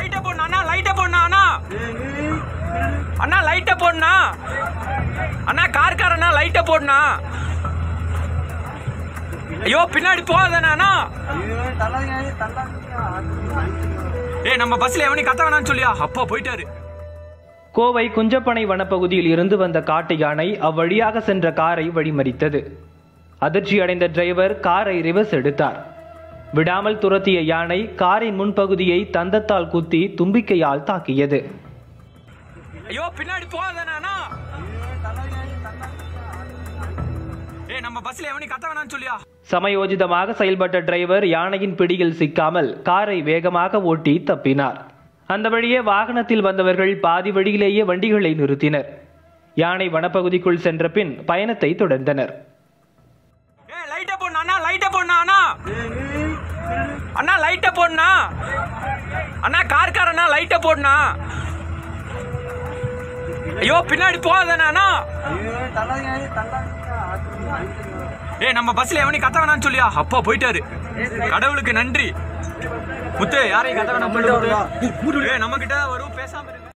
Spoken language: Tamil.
லைட்ட போடணும் அண்ணா லைட்ட போடணும் அண்ணா அண்ணா லைட்ட போடணா அண்ணா கார்காரண்ணா லைட்ட போடணா ஐயோ பின்னாடி போகாதண்ணா அண்ணா ஏய் நம்ம பஸ்ல எவனி கத்த வேணாம்னு சொல்லியா அப்பா போயிட்டாரு கோவை குஞ்சப்பனை வனப்பகுதியில் இருந்து வந்த காட்டு யானை அவ்வழியாக சென்ற காரை வழிமறித்தது அதிர்ச்சியடைந்த டிரைவர் காரை ரிவர்ஸ் எடுத்தார் விடாமல் துரத்திய யானை காரின் முன்பகுதியை தந்தத்தால் குத்தி தும்பிக்கையால் தாக்கியது ஐயோ பின்னாடி போகாதண்ணா அண்ணா ஏய் நம்ம பஸ்ல எவனி கத்த வேணாம்னு சொல்லியா சமயோஜிதமாக செயல்பட்ட டிரைவர் யானையின் பிடியில் சிக்காமல் காரை வேகமாக ஓட்டி தப்பினார் அந்த வழியே வாகனத்தில் வந்தவர்கள் பாதி வழியிலேயே வண்டிகளை நிறுத்தினர் யானை வனப்பகுதிக்குள் சென்ற பின் பயணத்தை தொடர்ந்தனர் ஏய் லைட்ட போடணும் அண்ணா லைட்ட போடணும் அண்ணா அண்ணா லைட்ட போடணா அண்ணா கார்காரண்ணா லைட்ட போடணா ஐயோ பின்னாடி போகாதண்ணா அண்ணா ஏய் நம்ம பஸ்ல எவனி கத்த வேணாம்னு சொல்லியா அப்பா போயிட்டாரு கடவுளுக்கு நன்றி முத்து யாரையும் கத்த வேணாம் சொல்லு முத்து. ஏய் நம்ம கிட்ட வரும் பேசாம இருங்க